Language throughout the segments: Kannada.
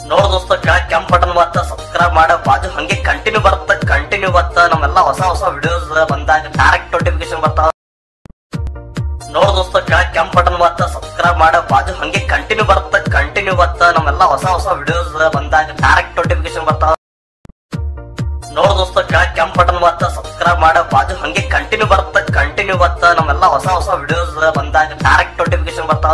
ನೋಡ್ ದೋಸ್ತ ಕೆಳಗ್ ಕೆಂಪ್ ಬಟನ್ ಬತ್ತ ಸಬ್ಸ್ಕ್ರೈಬ್ ಮಾಡ ಬಾಜು ಹಂಗೆ ಕಂಟಿನ್ಯೂ ಬರುತ್ತ ಕಂಟಿನ್ಯೂ ಬತ್ತ ನಮ್ಮೆಲ್ಲ ಹೊಸ ಹೊಸ ವಿಡಿಯೋಸ್ ಬಂದಾಗ ಡೈರೆಕ್ಟ್ ನೋಟಿಫಿಕೇಶನ್ ಬರ್ತಾವ ನೋಡ್ ದೋಸ್ತ ಕೆಳಗ್ ಕೆಂಪ್ ಬಟನ್ ಬತ್ತ ಸಬ್ಸ್ಕ್ರೈಬ್ ಮಾಡ ಬಾಜು ಹಂಗೆ ಕಂಟಿನ್ಯೂ ಬರುತ್ತ ಕಂಟಿನ್ಯೂ ಬತ್ತ ನಮ್ಮೆಲ್ಲ ಹೊಸ ಹೊಸ ವಿಡಿಯೋಸ್ ಬಂದಾಗ ಡೈರೆಕ್ಟ್ ನೋಟಿಫಿಕೇಶನ್ ಬರ್ತಾವ ನೋಡ್ ದೋಸ್ತ ಕೆಳಗ್ ಕೆಂಪ್ ಬಟನ್ ಬತ್ತ ಸಬ್ಸ್ಕ್ರೈಬ್ ಮಾಡ ಬಾಜು ಹಂಗೆ ಕಂಟಿನ್ಯೂ ಬರುತ್ತ ಕಂಟಿನ್ಯೂ ಬತ್ತ ನಮ್ಮೆಲ್ಲ ಹೊಸ ಹೊಸ ವಿಡಿಯೋಸ್ ಬಂದಾಗ ಡೈರೆಕ್ಟ್ ನೋಟಿಫಿಕೇಶನ್ ಬರ್ತಾವ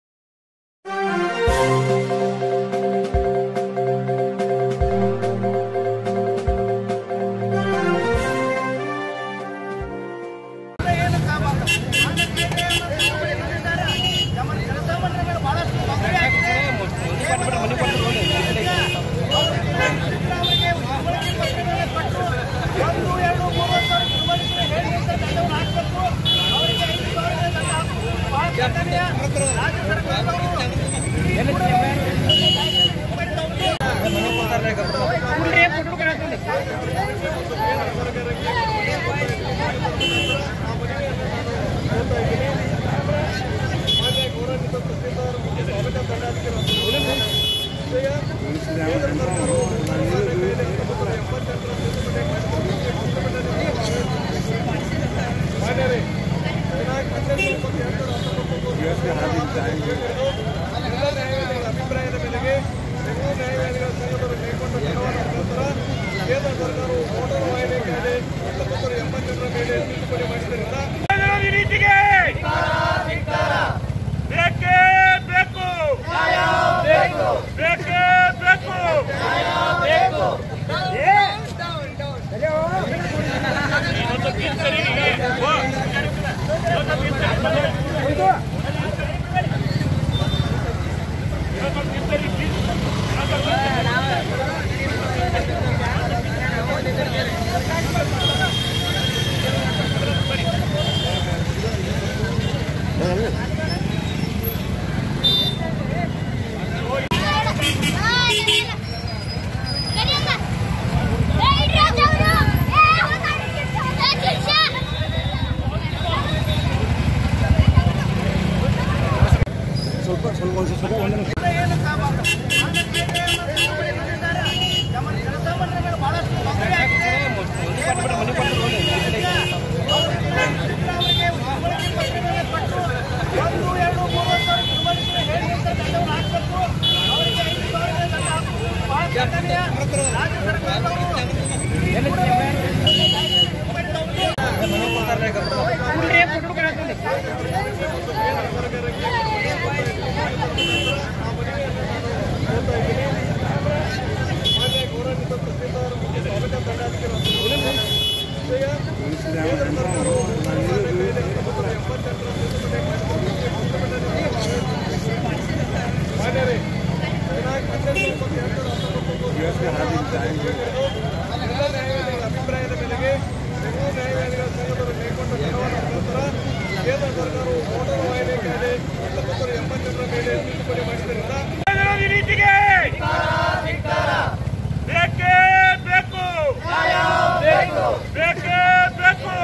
ಅಭಿಪ್ರಾಯದ ಮೇರೆಗೆ ಬೆಂಗಳೂರು ನ್ಯಾಯವಾದಿಗಳ ಸಂಘದವರು ಕೈಗೊಂಡ ಕ್ರಮದ ನಂತರ ಕೇಂದ್ರ ಸರ್ಕಾರವು ಮೋಟಾರ್ ವಾಹಿನಿ ಕಾಯ್ದೆ ಹತ್ತೊಂಬತ್ತು ನೂರ ಎಂಬತ್ತೆರಡರ ಮೇಲೆ ತಿದ್ದುಪಡಿ ಮಾಡಿದ್ದರಿಂದ ನೀತಿಗೆ ಬೇಕೇ ಬೇಕು ಬೇಕೇ ಬೇಕು ಇವತ್ತು ಕಿತ್ತರಿಗೆ ಓ, ಇವತ್ತು ಕಿತ್ತರಿಗೆ ಇವತ್ತು ಕಿತ್ತರಿಗೆ ಮಾನ್ಯ ಗೌರವಾನ್ವಿತ ತಹಸೀಲ್ದಾರ್ ಮತ್ತು ಸ್ವಾಗತ ದಂಡಾಧಿಕಾರಿ ಕೇಂದ್ರ ಸರ್ಕಾರವು ಮೋಟಾರ್ ವಾಹಿನಿ ಕಾಯ್ದೆ ಹತ್ತೊಂಬತ್ತು ನೂರ ಎಂಬತ್ತೆರಡರ ತಿದ್ದುಪಡಿ ಮಾನ್ಯರೇ ದಿನಾಂಕ ಹನ್ನೆರಡು ಒಂಬತ್ತು ಎರಡು ಸಾವಿರದ ಹತ್ತೊಂಬತ್ತು ಎಲ್ಲ ನ್ಯಾಯವಾದಿಗಳ ಅಭಿಪ್ರಾಯದ ಮೇರೆಗೆ ಬೆಂಗಳೂರು ನ್ಯಾಯವಾದಿಗಳ ಸಂಘದವರು ಕೈಗೊಂಡ ಕ್ರಮದ ನಂತರ ಕೇಂದ್ರ ಸರ್ಕಾರವು ಮೋಟಾರ್ ವಾಹಿನಿ ಕಾಯ್ದೆ ಹತ್ತೊಂಬತ್ತು ನೂರ ಎಂಬತ್ತೆರಡರ ಮೇಲೆ ತಿದ್ದುಪಡಿ ಮಾಡಿದ್ದರಿಂದ ನೀತಿಗೆ ಬೇಕೇ ಬೇಕು ಬೇಕೇ ಬೇಕು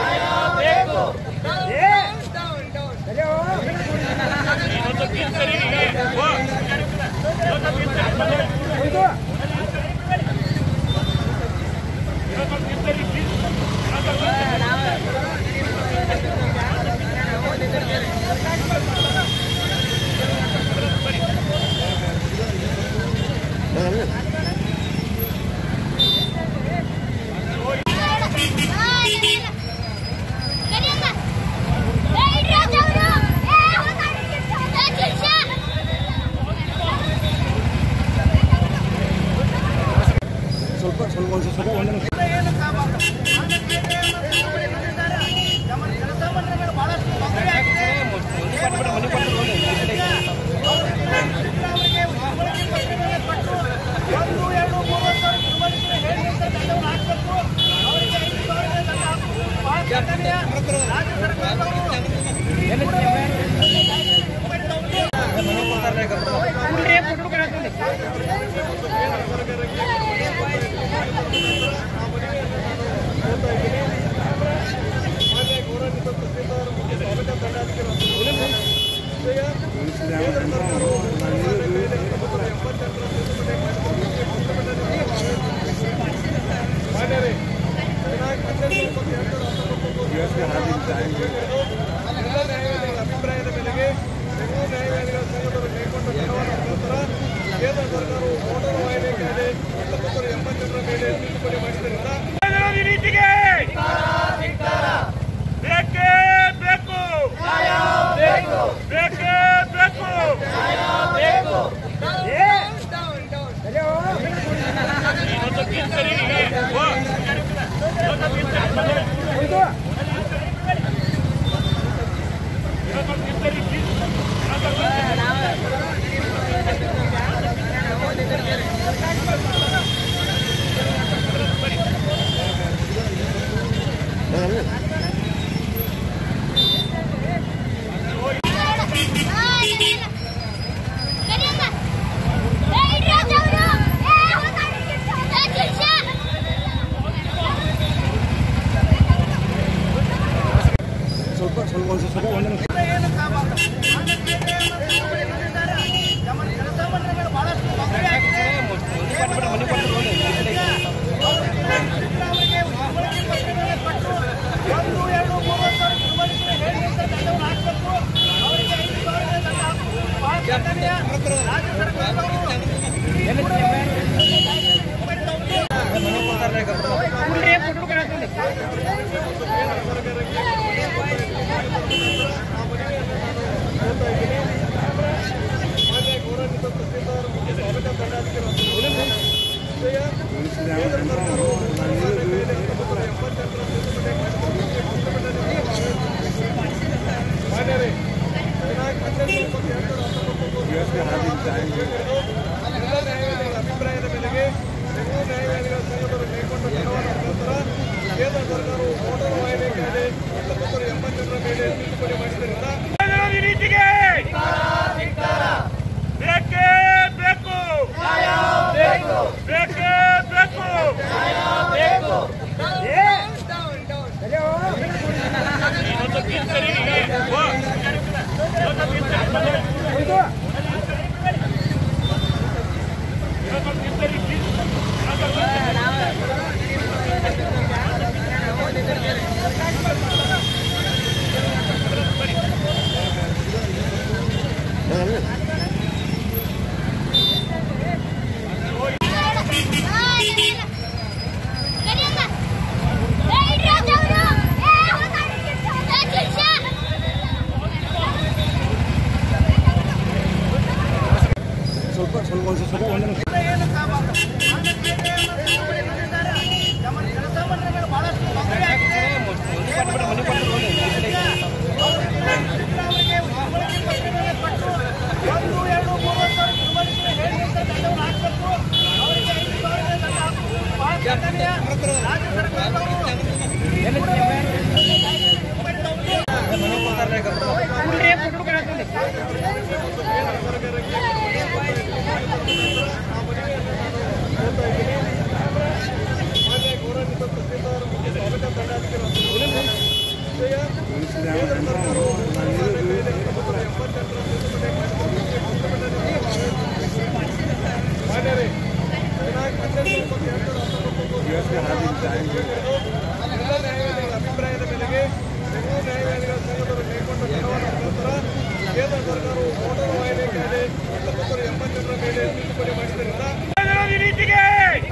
ಇವತ್ತು ಕಿತ್ತರಿಗೆ ಓ, ಇವತ್ತು ಕಿತ್ತರಿಗೆ ಇವತ್ತು ಕಿತ್ತರಿಗೆ ಮಾನ್ಯ ಗೌರವಾನ್ವಿತ ತಹಸೀಲ್ದಾರ್ ಮತ್ತು ಸ್ವಾಗತ ದಂಡಾಧಿಕಾರಿ ಕೇಂದ್ರ ಸರ್ಕಾರವು ಮೋಟಾರ್ ವಾಹಿನಿ ಕಾಯ್ದೆ ಹತ್ತೊಂಬತ್ತು ನೂರ ಎಂಬತ್ತೆರಡರ ತಿದ್ದುಪಡಿ ಸರ್ಕಾರವು ಮೋಟಾರ್ ವಾಹಿನಿ ಕಾಯ್ದೆ ಹತ್ತೊಂಬತ್ತು ಎಂಬತ್ತೆರಡರ ಮೇಲೆ ತಿದ್ದುಪಡಿ ಮಾಡಿದ್ದರಿಂದ ವಿರೋಧಿ ನೀತಿಗೆ ಬೇಕೇ ಬೇಕು ಬೇಕೇ ಬೇಕು ಇನ್ನೊಂದು ಕಿತ್ತರಿ ಓ, ಇನ್ನೊಂದು ಕಿತ್ತರಿ ಬಂದ್ರೆ. ಇನ್ನೊಂದು ಕಿತ್ತರಿ, ಇನ್ನೊಂದು ಕಿತ್ತರಿ. ಮಾನ್ಯ ಗೌರವಾನ್ವಿತ ತಹಸೀಲ್ದಾರ್ ಮತ್ತು ಸ್ವಾಗತ ದಂಡಾಧಿಕಾರಿ ಕೇಂದ್ರ ಸರ್ಕಾರವು ಮೋಟಾರ್ ವಾಹಿನಿ ಕಾಯ್ದೆ ಹತ್ತೊಂಬತ್ತು ಎಂಬತ್ತೆರಡರ ತಿದ್ದುಪಡಿ ಮಾನ್ಯರೇ ದಿನಾಂಕ ಹನ್ನೆರಡು ಒಂಬತ್ತು ಎರಡು ಸಾವಿರದ ಹತ್ತೊಂಬತ್ತು ಎಲ್ಲ ನ್ಯಾಯವಾದಿಗಳ ಅಭಿಪ್ರಾಯದ ಮೇರೆಗೆ ಬೆಂಗಳೂರು ನ್ಯಾಯವಾದಿಗಳ ಸಂಘದವರು ಕೈಗೊಂಡ ಕ್ರಮದ ನಂತರ ಕೇಂದ್ರ ಸರ್ಕಾರವು ಮೋಟಾರ್ ವಾಹಿನಿ ಕಾಯ್ದೆ ಹತ್ತೊಂಬತ್ತು ಎಂಬತ್ತೆರಡರ ಮೇಲೆ ತಿದ್ದುಪಡಿ ಮಾಡಿದ್ದರಿಂದ ವಿರೋಧಿ ನೀತಿಗೆ ಬೇಕೇ ಬೇಕು ಬೇಕೇ ಬೇಕು ಇನ್ನೊಂದು ಕಿತ್ತರಿ ಓ, ಇನ್ನೊಂದು ಕಿತ್ತರಿ ಬಂದ್ರೆ. ಇನ್ನೊಂದು ಕಿತ್ತರಿ, ಇನ್ನೊಂದು ಕಿತ್ತರಿ. ಮಾನ್ಯ ಗೌರವಾನ್ವಿತ ತಹಸೀಲ್ದಾರ್ ಮತ್ತು ಸ್ವಾಗತ ದಂಡಾಧಿಕಾರಿ ಕೇಂದ್ರ ಸರ್ಕಾರವು ಮೋಟಾರ್ ವಾಹಿನಿ ಕಾಯ್ದೆ ಹತ್ತೊಂಬತ್ತು ಎಂಬತ್ತೆರಡರ ತಿದ್ದುಪಡಿ ಮಾನ್ಯರೇ ದಿನಾಂಕ ಹನ್ನೆರಡು ಒಂಬತ್ತು ಎರಡು ಸಾವಿರದ ಹತ್ತೊಂಬತ್ತು ಎಲ್ಲ ನ್ಯಾಯವಾದಿಗಳ ಅಭಿಪ್ರಾಯದ ಮೇರೆಗೆ ಬೆಂಗಳೂರು ನ್ಯಾಯವಾದಿಗಳ ಸಂಘದವರು ಕೈಗೊಂಡ ಕ್ರಮದ ನಂತರ ಕೇಂದ್ರ ಸರ್ಕಾರವು ಮೋಟಾರ್ ವಾಹಿನಿ ಕಾಯ್ದೆ ಹತ್ತೊಂಬತ್ತು ಎಂಬತ್ತೆರಡರ ಮೇಲೆ ತಿದ್ದುಪಡಿ ಮಾಡಿದ್ದರಿಂದ ವಿರೋಧಿ ನೀತಿಗೆ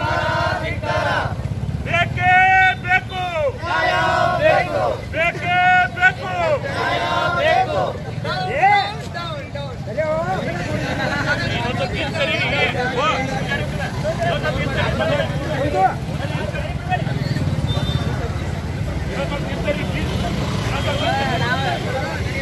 ಬೇಕೇ ಬೇಕು ಬೇಕೇ ಬೇಕು ಇನ್ನೊಂದು ಕಿತ್ತರಿ ಓ, ಇನ್ನೊಂದು ಕಿತ್ತರಿ ಬಂದ್ರೆ. ಇನ್ನೊಂದು ಕಿತ್ತರಿ, ಇನ್ನೊಂದು ಕಿತ್ತರಿ.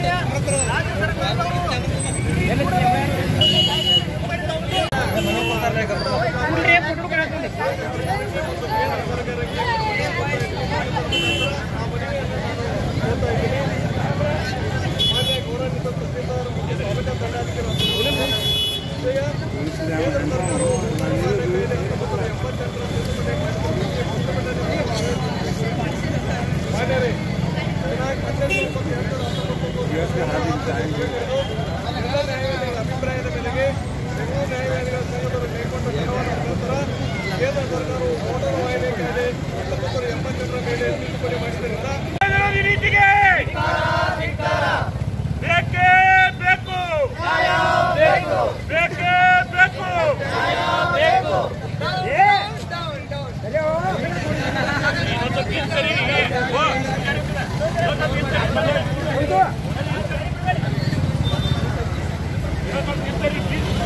ಮಾನ್ಯ ಮಾನ್ಯರೇ ದಿನಾಂಕ ಹನ್ನೆರಡು ಒಂಬತ್ತು ಎರಡು ಸಾವಿರದ ಎಲ್ಲ ನ್ಯಾಯವಾದಿಗಳ ಅಭಿಪ್ರಾಯದ ಮೇರೆಗೆ ಬೆಂಗಳೂರು ನ್ಯಾಯವಾದಿಗಳ ಸಂಘದವರು ಕೈಗೊಂಡ ಕ್ರಮದ ನಂತರ ಕೇಂದ್ರ ಸರ್ಕಾರವು ಮೋಟಾರ್ ವಾಹಿನಿ ಕಾಯ್ದೆ ಹತ್ತೊಂಬತ್ತು ನೂರ ಎಂಬತ್ತೆರಡರ ಮೇಲೆ ತಿದ್ದುಪಡಿ ಮಾಡಿದ್ದರಿಂದ ವಿರೋಧಿ ನೀತಿಗೆ ಬೇಕೇ ಬೇಕು ಬೇಕೇ ಬೇಕು ಇವತ್ತು ಕಿತ್ತರಿ ಓ, ಇವತ್ತು ಕಿತ್ತರಿ ಬಂದೆ. ಇವತ್ತು ಕಿತ್ತರಿ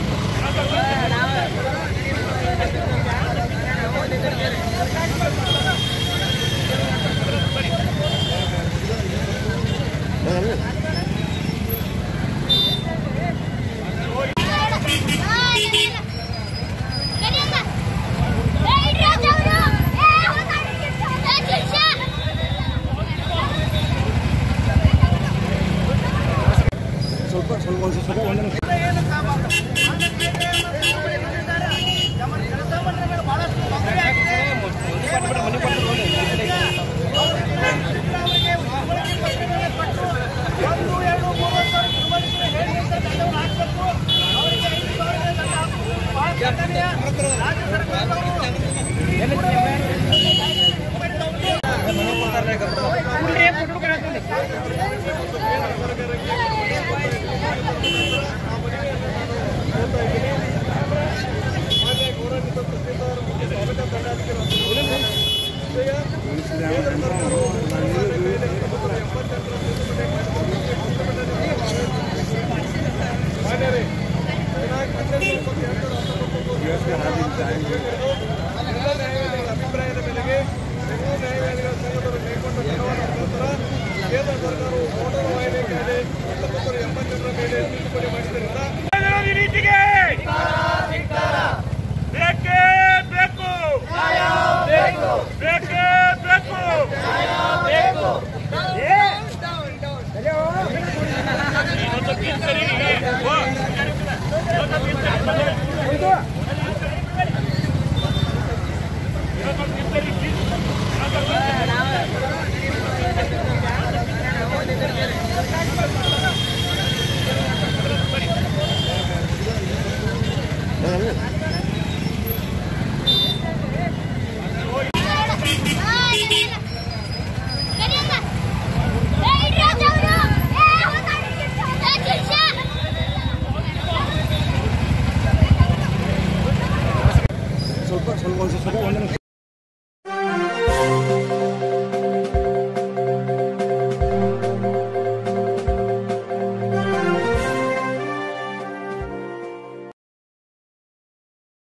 ಮಾನ್ಯ ಗೌರವಾನ್ವಿತ ತಹಸೀಲ್ದಾರ್ ಮತ್ತು ಸ್ವಾಗತ ದಂಡಾಧಿಕಾರಿ ವಿಷಯ ಕೇಂದ್ರ ಸರ್ಕಾರವು ಮೋಟಾರ್ ವಾಹಿನಿ ಕಾಯ್ದೆ ಹತ್ತೊಂಬತ್ತು ನೂರ ಎಂಬತ್ತೆರಡರ ತಿದ್ದುಪಡಿ ಮಾಡಿದ್ದರಿಂದ ಮಾನ್ಯರೇ ದಿನಾಂಕ ಹನ್ನೆರಡು ಒಂಬತ್ತು ಎರಡು ಸಾವಿರದ ಹತ್ತೊಂಬತ್ತು